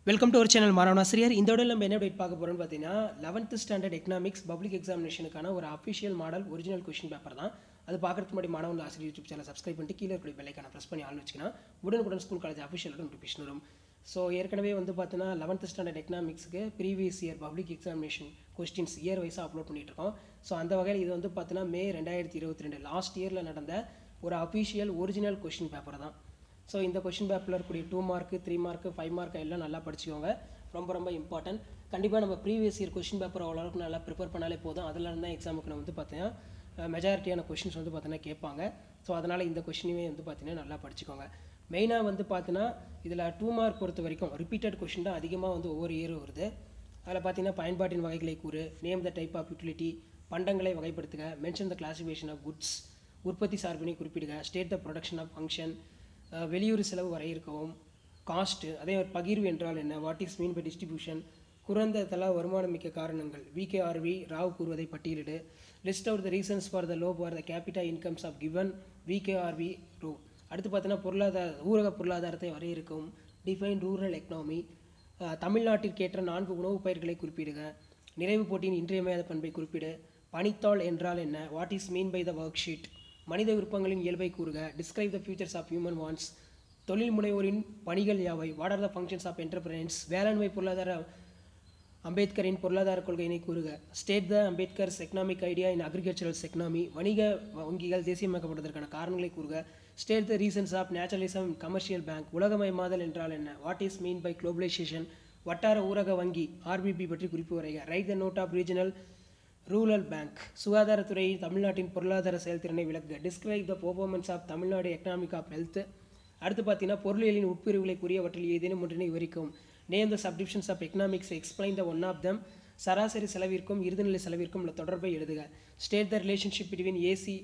welcome to ஒரு channel மாணவனாசிரியர் இந்த விட நம்ம என்ன update பார்க்க போகிறோம்னு பார்த்தீங்கன்னா லெவன்த் ஸ்டாண்டர்ட் எக்கனாமிக்ஸ் பப்ளிக் எக்ஸாமினேஷனுக்கான ஒரு official model original question paper தான் அது பார்க்கறதுக்கு முன்னாடி மாணவன் ஆசிரியர் யூடியூப் சேனல் சப்ஸ்கிரைப் பண்ணிட்டு கீழே இருக்கிற பெல்லைக்கான ப்ரெஸ் பண்ணி ஆள் வச்சுக்கினா உடனுக்குடன் ஸ்கூல் காலேஜ் அஃபிஷியல் நோட்டிஃபிகேஷன் வரும் ஸோ ஏற்கனவே வந்து பார்த்தீங்கன்னா லெவன்த் ஸ்டாண்டர்ட் எக்கனாமிக்ஸ்க்கு previous year public examination questions year வைஸாக அப்லோட் பண்ணிட்டு இருக்கோம் ஸோ அந்த வகையில் இது வந்து பார்த்தீங்கன்னா மே ரெண்டாயிரத்தி இருபத்தி ரெண்டு லாஸ்ட் இயரில் நடந்த ஒரு அஃபிஷியல் ஒரிஜினல் கொஷின் பேப்பர் தான் ஸோ இந்த கொஷின் பேப்பரில் இருக்கக்கூடிய two mark three mark five mark எல்லாம் நல்லா படிச்சுக்கோங்க ரொம்ப ரொம்ப இம்பார்ட்டன்ட் கண்டிப்பாக நம்ம ப்ரீவியஸ் இயர் கொஷின் பேப்பர் ஓரளவுக்கு நல்லா ப்ரிப்பேர் பண்ணாலே போதும் அதில் இருந்தால் எக்ஸாமுக்கு நம்ம வந்து பார்த்தீங்கன்னா மெஜாரிட்டியான கொஷின்ஸ் வந்து பார்த்தீங்கன்னா கேட்பாங்க ஸோ அதனால் இந்த கொஷினுமே வந்து பார்த்தீங்கன்னா நல்லா படிச்சுக்கோங்க மெயினாக வந்து பார்த்தீங்கன்னா இதில் டூ மார்க் பொறுத்த வரைக்கும் ரிப்பீட்டட் கொஷின் தான் அதிகமாக வந்து ஒவ்வொரு இயரும் வருது அதில் பார்த்தீங்கன்னா பயன்பாட்டின் வகைகளை கூறு name the type of utility பண்டங்களை வகைப்படுத்துக mention the classification of goods உற்பத்தி சார்பினை குறிப்பிடுக state the production of function வெளியூர் செலவு வரையறுக்கவும் காஸ்ட்டு அதே மாதிரி பகிர்வு என்றால் என்ன what is mean by distribution குறைந்த தலா வருமானமிக்க காரணங்கள் விகேஆர்வி ராவ் கூறுவதை பட்டியலிடு list out the reasons for the low for the capita incomes of given VKRV Rao அடுத்து பார்த்தீங்கன்னா பொருளாதார ஊரக பொருளாதாரத்தை வரையறுக்கவும் டிஃபைன் ரூரல் எக்கனாமி தமிழ்நாட்டிற்கேற்ற நான்கு உணவுப் பயிர்களை குறிப்பிடுக நிறைவு போட்டியின் இன்றியமையாத பண்பை குறிப்பிடு பனித்தாள் என்றால் என்ன what is mean by the worksheet மனித விருப்பங்களின் இயல்பை கூறுக describe the futures of human wants தொழில் முனைவோரின் பணிகள் யாவை what are the functions of entrepreneurs வேளாண்மை பொருளாதார அம்பேத்கரின் பொருளாதார கொள்கையினை கூறுக state the Ambedkar's economic idea in agriculturals economy வணிக வங்கிகள் தேசியமாக்கப்படுவதற்கான காரணங்களை கூறுக state the reasons of naturalism commercial bank உலகமயமாதல் என்றால் என்ன what is mean by globalisation வட்டார ஊரக வங்கி ஆர்பிபி பற்றி குறிப்பு வரைக write the note of regional rural bank சுகாதாரத்துறையில் தமிழ்நாட்டின் பொருளாதார செயல்திறனை விளக்குக describe the performance of Tamil Nadu economic of health அடுத்து பார்த்தீங்கன்னா பொருளியலின் உட்பிரிவுகளை கூறியவற்றில் ஏதேனும் ஒன்றினை விவரிக்கும் name the subdivisions of economics explain the one of them சராசரி செலவிற்கும் இறுதிநிலை செலவிற்கும் உள்ள தொடர்பை எழுதுக state the relationship between AC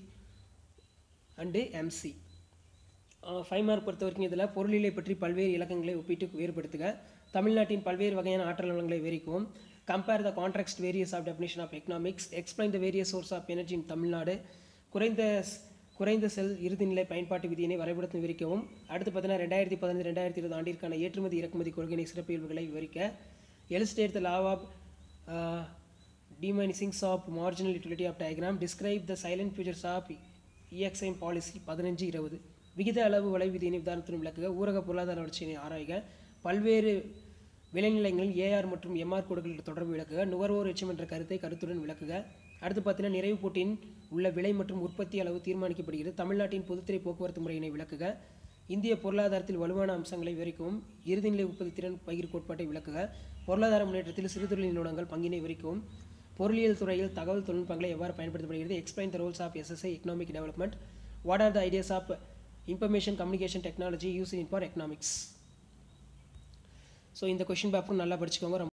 and MC five mark பொறுத்த வரைக்கும் இதில் பொருளியலை பற்றி பல்வேறு இலக்கங்களை ஒப்பிட்டு வேறுபடுத்துக தமிழ்நாட்டின் பல்வேறு வகையான ஆற்றல் வளங்களை விவரிக்கவும் compare the contract various of definition of economics explain the various source of energy in Tamil Nadu குறைந்த குறைந்த செல் இறுதிநிலை பயன்பாட்டு விதியினை வரைபடத்தை விவரிக்கவும் அடுத்து பார்த்தீங்கன்னா ரெண்டாயிரத்தி பதினஞ்சு ரெண்டாயிரத்தி இருபது ஆண்டிற்கான ஏற்றுமதி இறக்குமதி கொள்கையினை சிறப்பியல்புகளை விவரிக்க illustrate the law of diminishings of marginal utility of diagram describe the salient futures of EXIM policy பதினஞ்சு இருபது விகித அளவு வலை விதியினை உதாரணத்துடன் விளக்குக ஊரக பொருளாதார வளர்ச்சியினை ஆராய்க பல்வேறு விளைநிலங்களில் ஏஆர் மற்றும் எம்ஆர் கோடுகளில் தொடர்பு விளக்குக நுகர்வோர் எச்சம் என்ற கருத்தை கருத்துடன் விளக்குக அடுத்து பார்த்தீங்கன்னா நிறைவு போட்டியின் உள்ள விலை மற்றும் உற்பத்தி அளவு தீர்மானிக்கப்படுகிறது தமிழ்நாட்டின் பொதுத்துறை போக்குவரத்து முறையினை விளக்குக இந்திய பொருளாதாரத்தில் வலுவான அம்சங்களை விவரிக்கவும் இறுதிநிலை உற்பத்தி திறன் பகிர் கோட்பாட்டை விளக்குக பொருளாதார முன்னேற்றத்தில் சிறுதொழில் நிறுவனங்கள் பங்கினை விவரிக்கவும் பொருளியல் துறையில் தகவல் தொழில்நுட்பங்களை எவ்வாறு பயன்படுத்தப்படுகிறது explain the roles of SSI economic development what are the ideas of information communication technology use in for economics so இந்த கொஷின் பேப்பரும் நல்லா படிச்சுக்கோங்க ரொம்ப